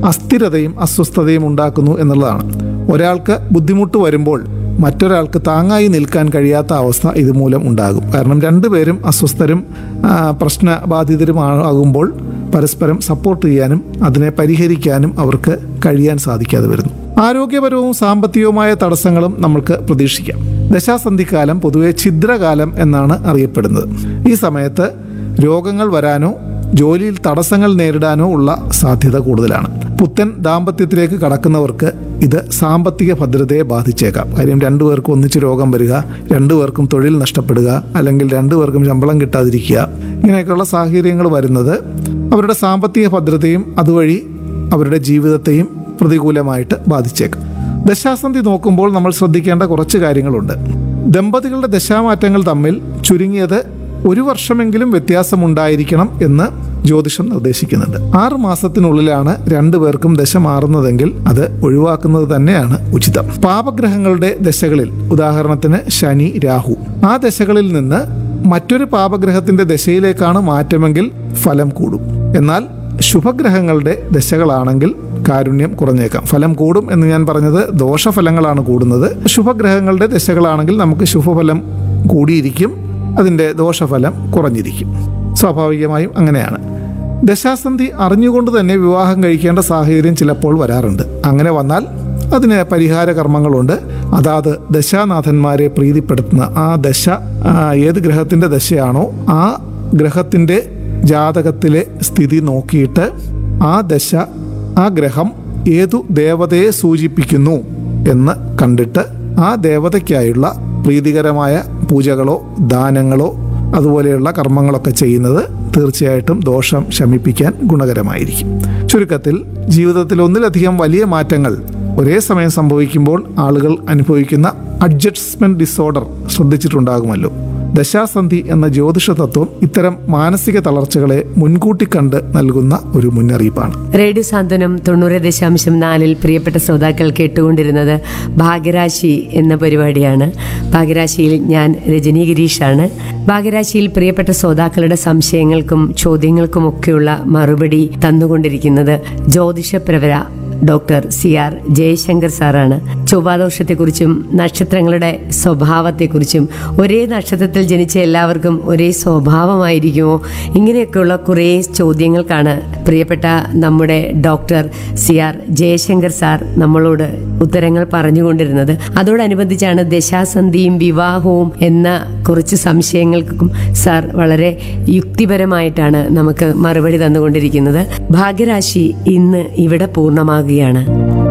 അസ്ഥിരതയും അസ്വസ്ഥതയും ഉണ്ടാക്കുന്നു എന്നുള്ളതാണ് ഒരാൾക്ക് ബുദ്ധിമുട്ട് വരുമ്പോൾ മറ്റൊരാൾക്ക് താങ്ങായി നിൽക്കാൻ കഴിയാത്ത അവസ്ഥ ഇതുമൂലം ഉണ്ടാകും കാരണം രണ്ടുപേരും അസ്വസ്ഥരും ആ, പ്രശ്നബാധിതരുമാകുമ്പോൾ പരസ്പരം സപ്പോർട്ട് ചെയ്യാനും അതിനെ പരിഹരിക്കാനും അവർക്ക് കഴിയാൻ സാധിക്കാതെ വരുന്നു ആരോഗ്യപരവും സാമ്പത്തികവുമായ തടസ്സങ്ങളും നമുക്ക് പ്രതീക്ഷിക്കാം ദശാസന്ധിക്കാലം പൊതുവെ ഛിദ്രകാലം എന്നാണ് അറിയപ്പെടുന്നത് ഈ സമയത്ത് രോഗങ്ങൾ വരാനോ ജോലിയിൽ തടസ്സങ്ങൾ നേരിടാനോ ഉള്ള സാധ്യത കൂടുതലാണ് പുത്തൻ ദാമ്പത്യത്തിലേക്ക് കടക്കുന്നവർക്ക് ഇത് സാമ്പത്തിക ഭദ്രതയെ ബാധിച്ചേക്കാം കാര്യം രണ്ടുപേർക്കും ഒന്നിച്ച് രോഗം വരിക രണ്ടുപേർക്കും തൊഴിൽ നഷ്ടപ്പെടുക അല്ലെങ്കിൽ രണ്ടുപേർക്കും ശമ്പളം കിട്ടാതിരിക്കുക ഇങ്ങനെയൊക്കെയുള്ള സാഹചര്യങ്ങൾ വരുന്നത് അവരുടെ സാമ്പത്തിക ഭദ്രതയും അതുവഴി അവരുടെ ജീവിതത്തെയും പ്രതികൂലമായിട്ട് ബാധിച്ചേക്കാം ദശാസന്ധി നോക്കുമ്പോൾ നമ്മൾ ശ്രദ്ധിക്കേണ്ട കുറച്ച് കാര്യങ്ങളുണ്ട് ദമ്പതികളുടെ ദശാമാറ്റങ്ങൾ തമ്മിൽ ചുരുങ്ങിയത് ഒരു വർഷമെങ്കിലും വ്യത്യാസമുണ്ടായിരിക്കണം എന്ന് ജ്യോതിഷം നിർദ്ദേശിക്കുന്നുണ്ട് ആറ് മാസത്തിനുള്ളിലാണ് രണ്ടുപേർക്കും ദശ മാറുന്നതെങ്കിൽ അത് ഒഴിവാക്കുന്നത് തന്നെയാണ് ഉചിതം പാപഗ്രഹങ്ങളുടെ ദശകളിൽ ഉദാഹരണത്തിന് ശനി രാഹു ആ ദശകളിൽ നിന്ന് മറ്റൊരു പാപഗ്രഹത്തിന്റെ ദശയിലേക്കാണ് മാറ്റമെങ്കിൽ ഫലം കൂടും എന്നാൽ ശുഭഗ്രഹങ്ങളുടെ ദശകളാണെങ്കിൽ കാരുണ്യം കുറഞ്ഞേക്കാം ഫലം കൂടും എന്ന് ഞാൻ പറഞ്ഞത് ദോഷഫലങ്ങളാണ് കൂടുന്നത് ശുഭഗ്രഹങ്ങളുടെ ദശകളാണെങ്കിൽ നമുക്ക് ശുഭഫലം കൂടിയിരിക്കും അതിൻ്റെ ദോഷഫലം കുറഞ്ഞിരിക്കും സ്വാഭാവികമായും അങ്ങനെയാണ് ദശാസന്ധി അറിഞ്ഞുകൊണ്ട് തന്നെ വിവാഹം കഴിക്കേണ്ട സാഹചര്യം ചിലപ്പോൾ വരാറുണ്ട് അങ്ങനെ വന്നാൽ അതിന് പരിഹാര കർമ്മങ്ങളുണ്ട് അതാത് ദശാനാഥന്മാരെ പ്രീതിപ്പെടുത്തുന്ന ആ ദശ ആ, ഏത് ഗ്രഹത്തിൻ്റെ ദശയാണോ ആ ഗ്രഹത്തിൻ്റെ ജാതകത്തിലെ സ്ഥിതി നോക്കിയിട്ട് ആ ദശ ആ ഗ്രഹം ഏതു ദേവതയെ സൂചിപ്പിക്കുന്നു എന്ന് കണ്ടിട്ട് ആ ദേവതയ്ക്കായുള്ള പ്രീതികരമായ പൂജകളോ ദാനങ്ങളോ അതുപോലെയുള്ള കർമ്മങ്ങളൊക്കെ ചെയ്യുന്നത് തീർച്ചയായിട്ടും ദോഷം ശമിപ്പിക്കാൻ ഗുണകരമായിരിക്കും ചുരുക്കത്തിൽ ജീവിതത്തിൽ ഒന്നിലധികം വലിയ മാറ്റങ്ങൾ ഒരേ സമയം സംഭവിക്കുമ്പോൾ ആളുകൾ അനുഭവിക്കുന്ന അഡ്ജസ്റ്റ്മെന്റ് ഡിസോർഡർ ശ്രദ്ധിച്ചിട്ടുണ്ടാകുമല്ലോ ദശാസന്ധി എന്ന ജ്യോതിഷ തത്വം ഇത്തരം മാനസിക തളർച്ചകളെ മുൻകൂട്ടി കണ്ട് നൽകുന്ന ഒരു മുന്നറിയിപ്പാണ് റേഡിയോ സാന്ത്വനം തൊണ്ണൂറ് ദശാംശം നാലിൽ പ്രിയപ്പെട്ട ശ്രോതാക്കൾ കേട്ടുകൊണ്ടിരുന്നത് ഭാഗ്യരാശി എന്ന പരിപാടിയാണ് ഭാഗ്യരാശിയിൽ ഞാൻ രജനി ഗിരീഷാണ് ഭാഗ്യരാശിയിൽ പ്രിയപ്പെട്ട ശ്രോതാക്കളുടെ സംശയങ്ങൾക്കും ചോദ്യങ്ങൾക്കും ഒക്കെയുള്ള മറുപടി തന്നുകൊണ്ടിരിക്കുന്നത് ജ്യോതിഷപ്രവര ഡോക്ടർ സി ആർ ജയശങ്കർ സാറാണ് ചൊവ്വാദോഷത്തെക്കുറിച്ചും നക്ഷത്രങ്ങളുടെ സ്വഭാവത്തെക്കുറിച്ചും ഒരേ നക്ഷത്രത്തിൽ ജനിച്ച എല്ലാവർക്കും ഒരേ സ്വഭാവമായിരിക്കുമോ ഇങ്ങനെയൊക്കെയുള്ള കുറേ ചോദ്യങ്ങൾക്കാണ് പ്രിയപ്പെട്ട നമ്മുടെ doctor C R Jayashankar sir നമ്മളോട് ഉത്തരങ്ങൾ പറഞ്ഞുകൊണ്ടിരുന്നത് അതോടനുബന്ധിച്ചാണ് ദശാസന്ധിയും വിവാഹവും എന്ന കുറച്ച് സംശയങ്ങൾക്കും സാർ വളരെ യുക്തിപരമായിട്ടാണ് നമുക്ക് മറുപടി തന്നുകൊണ്ടിരിക്കുന്നത് ഭാഗ്യരാശി ഇന്ന് ഇവിടെ പൂർണ്ണമാകുകയാണ്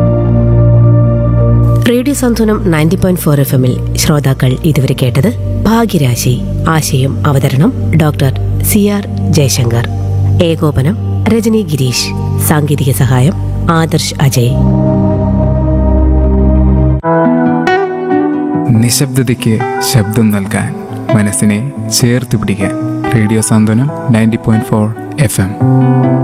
radio Santhwanam ninety point four F എമ്മിൽ ശ്രോതാക്കൾ ഇതുവരെ കേട്ടത് ഭാഗ്യരാശി ആശയം അവതരണം ഡോക്ടർ സി ആർ ജയശങ്കർ ഏകോപനം രജനി ഗിരീഷ് സാങ്കേതിക സഹായം ആദർശ് അജയ് നിശബ്ദതയ്ക്ക് ശബ്ദം നൽകാൻ മനസ്സിനെ ചേർത്ത് പിടിക്കാൻ radio Santhwanam ninety point four F M